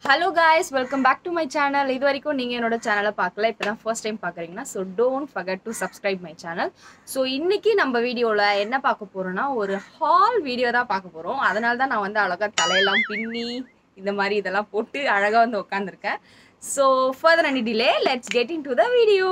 hello guys welcome back to my channel இது வரைக்கும் நீங்கள் என்னோட சேனலை பார்க்கல இப்போ தான் ஃபர்ஸ்ட் டைம் பார்க்குறீங்கன்னா so don't forget to subscribe my channel so இன்னைக்கு நம்ம வீடியோவில் என்ன பார்க்க போகிறோம்னா ஒரு ஹால் வீடியோ தான் பார்க்க போகிறோம் அதனால தான் நான் வந்து அழகாக தலையெல்லாம் பின்னி இந்த மாதிரி இதெல்லாம் போட்டு அழகாக வந்து உட்காந்துருக்கேன் so further any delay let's get into the video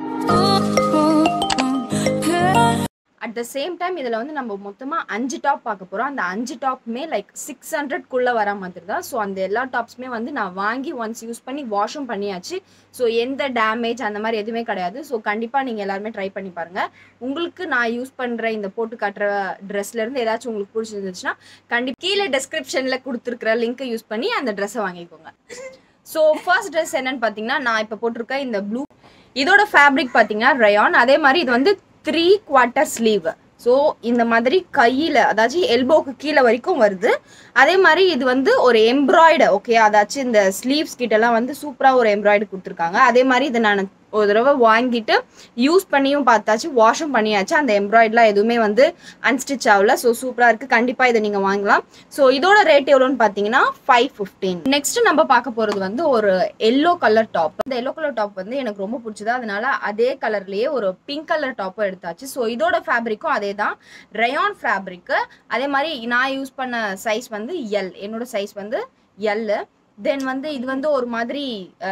at the same time இதில் வந்து நம்ம மொத்தமாக அஞ்சு டாப் பார்க்க போகிறோம் அந்த அஞ்சு டாப்புமே லைக் சிக்ஸ் ஹண்ட்ரட்குள்ளே வர மாதிரி தான் ஸோ அந்த எல்லா டாப்ஸுமே வந்து நான் வாங்கி ஒன்ஸ் யூஸ் பண்ணி வாஷும் பண்ணியாச்சு ஸோ எந்த டேமேஜ் அந்த மாதிரி எதுவுமே கிடையாது ஸோ கண்டிப்பாக நீங்கள் எல்லாருமே ட்ரை பண்ணி பாருங்கள் உங்களுக்கு நான் யூஸ் பண்ணுற இந்த போட்டு காட்டுற ட்ரெஸ்லேருந்து ஏதாச்சும் உங்களுக்கு பிடிச்சிருந்துச்சுன்னா கண்டிப்பாக கீழே டெஸ்கிரிப்ஷனில் கொடுத்துருக்குற லிங்க்கை யூஸ் பண்ணி அந்த ட்ரெஸ்ஸை வாங்கிக்கோங்க ஸோ ஃபர்ஸ்ட் ட்ரெஸ் என்னன்னு பார்த்தீங்கன்னா நான் இப்போ போட்டிருக்க இந்த ப்ளூ இதோட ஃபேப்ரிக் பார்த்தீங்கன்னா ரயான் அதே மாதிரி இது வந்து த்ரீ குவார்ட்டர் ஸ்லீவ் ஸோ இந்த மாதிரி கையில் அதாச்சும் எல்போக்கு கீழே வரைக்கும் வருது அதே மாதிரி இது வந்து ஒரு எம்ப்ராய்டு ஓகே அதாச்சும் இந்த ஸ்லீவ்ஸ் கிட்டலாம் வந்து சூப்பராக ஒரு எம்ப்ராய்டு கொடுத்துருக்காங்க அதே மாதிரி இதை நான் ஒரு தடவை வாங்கிட்டு யூஸ் பண்ணியும் பார்த்தாச்சு வாஷும் பண்ணியாச்சு அந்த எம்ப்ராய்டெலாம் எதுவுமே வந்து அன்ஸ்டிச் ஆகல ஸோ சூப்பராக இருக்குது கண்டிப்பாக இதை நீங்கள் வாங்கலாம் ஸோ இதோட ரேட் எவ்வளோன்னு பார்த்தீங்கன்னா ஃபைவ் ஃபிஃப்டீன் நெக்ஸ்ட் நம்ம பார்க்க போகிறது வந்து ஒரு எல்லோ கலர் டாப் இந்த எல்லோ கலர் டாப் வந்து எனக்கு ரொம்ப பிடிச்சது அதனால அதே கலர்லேயே ஒரு பிங்க் கலர் டாப்பும் எடுத்தாச்சு ஸோ இதோட ஃபேப்ரிக்கும் அதே தான் ரயான் ஃபேப்ரிக்கு அதே மாதிரி நான் யூஸ் பண்ண சைஸ் வந்து எல் என்னோட சைஸ் வந்து எல்லு தென் வந்து இது வந்து ஒரு மாதிரி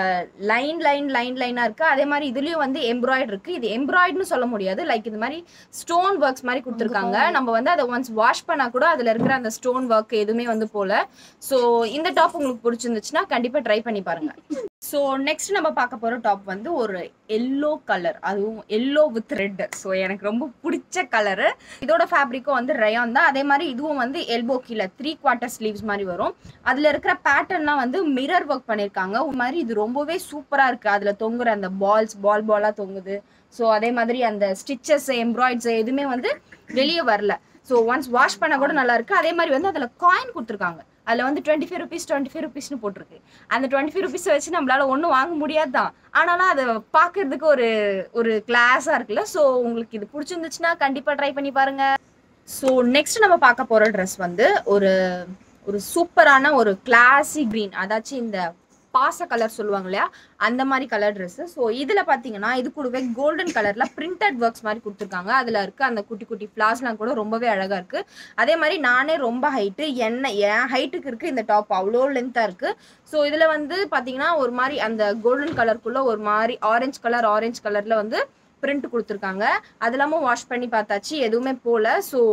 லைன் லைன் லைன் லைனாக இருக்குது அதே மாதிரி இதுலேயும் வந்து எம்ப்ராய்டு இருக்குது இது எம்ப்ராய்டுன்னு சொல்ல முடியாது லைக் இது மாதிரி ஸ்டோன் ஒர்க்ஸ் மாதிரி கொடுத்துருக்காங்க நம்ம வந்து அதை ஒன்ஸ் வாஷ் பண்ணால் கூட அதில் இருக்கிற அந்த ஸ்டோன் ஒர்க் எதுவுமே வந்து போல ஸோ இந்த டாப் உங்களுக்கு பிடிச்சிருந்துச்சுன்னா கண்டிப்பாக ட்ரை பண்ணி பாருங்கள் ஸோ நெக்ஸ்ட் நம்ம பார்க்க போகிற டாப் வந்து ஒரு எல்லோ கலர் அதுவும் எல்லோ வித் ரெட் ஸோ எனக்கு ரொம்ப பிடிச்ச கலரு இதோட ஃபேப்ரிக்கும் வந்து ரயான் தான் அதே மாதிரி இதுவும் வந்து எல்போ கீழே த்ரீ குவார்ட்டர் ஸ்லீவ்ஸ் மாதிரி வரும் அதில் இருக்கிற பேட்டர்ன்லாம் வந்து மிரர் ஒர்க் பண்ணியிருக்காங்க ஒரு மாதிரி இது ரொம்பவே சூப்பராக இருக்குது அதில் தொங்குற அந்த பால்ஸ் பால் பாலாக தொங்குது ஸோ அதே மாதிரி அந்த ஸ்டிச்சஸ் எம்ப்ராய்ட்ஸ் எதுவுமே வந்து வெளியே வரல ஸோ ஒன்ஸ் வாஷ் பண்ண கூட நல்லா இருக்கு அதே மாதிரி வந்து அதில் காயின் கொடுத்துருக்காங்க அதில் வந்து twenty five rupees twenty five ருபீஸ்னு போட்டிருக்கு அந்த டுவெண்ட்டி ஃபைவ் ருபீஸை வச்சு நம்மளால ஒன்றும் வாங்க முடியாது தான் ஆனாலும் அதை பார்க்கறதுக்கு ஒரு ஒரு கிளாஸாக இருக்குல்ல ஸோ உங்களுக்கு இது பிடிச்சிருந்துச்சுன்னா கண்டிப்பாக ட்ரை பண்ணி பாருங்க ஸோ நெக்ஸ்ட் நம்ம பார்க்க போகிற ட்ரெஸ் வந்து ஒரு ஒரு சூப்பரான ஒரு கிளாசி க்ரீன் அதாச்சும் இந்த பாச கலர் சொல்லுவாங்க இல்லையா அந்த மாதிரி கலர் ட்ரெஸ்ஸு ஸோ இதில் பார்த்தீங்கன்னா இது கூடவே கோல்டன் கலரில் பிரிண்டட் ஒர்க்ஸ் மாதிரி கொடுத்துருக்காங்க அதில் இருக்க அந்த குட்டி குட்டி ஃப்ளாஸ்லாம் கூட ரொம்பவே அழகாக இருக்குது அதே மாதிரி நானே ரொம்ப ஹைட்டு என்ன என் ஹைட்டுக்கு இருக்குது இந்த டாப் அவ்வளோ லென்த்தாக இருக்குது ஸோ இதில் வந்து பார்த்தீங்கன்னா ஒரு மாதிரி அந்த கோல்டன் கலருக்குள்ளே ஒரு மாதிரி ஆரஞ்சு கலர் ஆரஞ்சு கலரில் வந்து பிரிண்ட் கொடுத்துருக்காங்க அது இல்லாமல் வாஷ் பண்ணி பார்த்தாச்சு எதுவுமே போகல ஸோ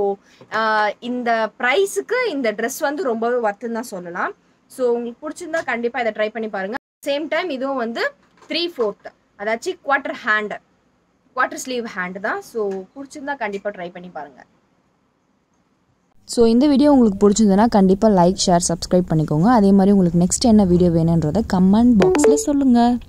இந்த ப்ரைஸுக்கு இந்த ட்ரெஸ் வந்து ரொம்பவே ஒர்த்துன்னு தான் சொல்லலாம் ஸோ உங்களுக்கு பிடிச்சிருந்தா கண்டிப்பாக இதை ட்ரை பண்ணி பாருங்கள் சேம் டைம் இதுவும் வந்து த்ரீ ஃபோர்த் அதாச்சும் quarter hand quarter sleeve hand தான் ஸோ பிடிச்சிருந்தா கண்டிப்பாக ட்ரை பண்ணி பாருங்கள் ஸோ இந்த வீடியோ உங்களுக்கு பிடிச்சிருந்ததுன்னா கண்டிப்பாக லைக் ஷேர் சப்ஸ்கிரைப் பண்ணிக்கோங்க அதே மாதிரி உங்களுக்கு நெக்ஸ்ட் என்ன வீடியோ வேணுன்றதை கமெண்ட் பாக்ஸில் சொல்லுங்கள்